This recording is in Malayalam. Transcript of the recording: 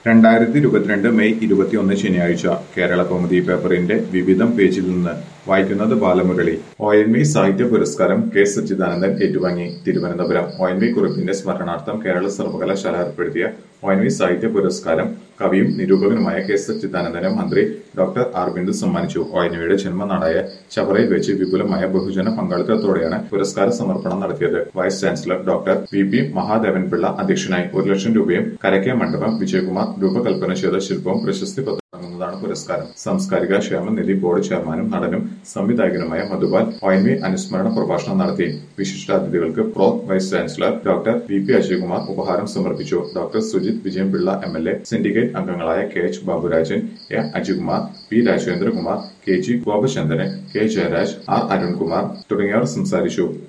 രണ്ടായിരത്തി ഇരുപത്തിരണ്ട് മെയ് ഇരുപത്തിയൊന്ന് ശനിയാഴ്ച കേരള കൗമുദി പേപ്പറിന്റെ വിവിധം പേജിൽ നിന്ന് വായിക്കുന്നത് ബാലമുരളി ഒ എൻ വി സാഹിത്യ പുരസ്കാരം കെ സച്ചിദാനന്ദൻ ഏറ്റുവാങ്ങി തിരുവനന്തപുരം ഒ എൻ വി കുറിപ്പിന്റെ സ്മരണാർത്ഥം കേരള സർവകലാശാല ഏർപ്പെടുത്തിയ ഒ എൻ വി സാഹിത്യ പുരസ്കാരം കവിയും നിരൂപകനുമായ കെ സച്ചിദാനന്ദന് മന്ത്രി ഡോക്ടർ ആർ ബിന്ദു സമ്മാനിച്ചു ഒ എൻ വിയുടെ ജന്മനാടായ ചവറയിൽ വെച്ച് വിപുലമായ ബഹുജന പങ്കാളിത്തത്തോടെയാണ് പുരസ്കാര സമർപ്പണം നടത്തിയത് vice chancellor doctor V P Mahadevan Pillai അധ്യക്ഷനായി ഒരു ലക്ഷം രൂപയും കരയ്ക്കേ മണ്ഡപം വിജയകുമാർ രൂപകൽപ്പന ചെയ്ത ശില്പവും പ്രശസ്തി പത്രം അടങ്ങുന്നതാണ് പുരസ്കാരം സാംസ്കാരിക ക്ഷേമനിധി ബോർഡ് ചെയർമാനും നടനും സംവിധായകനുമായ മധുപാൽ ഒ എൻ വി അനുസ്മരണ പ്രഭാഷണം നടത്തി വിശിഷ്ടാതിഥികൾക്ക് pro vice chancellor doctor V P Ajayakumar ഉപഹാരം സമർപ്പിച്ചു doctor Sujith Vijayanpillai M L A syndicate അംഗങ്ങളായ K H Baburajan A Ajikumar P Rajendrakumar K G Gopachandran K Jayaraj R Arunkumar തുടങ്ങിയവർ സംസാരിച്ചു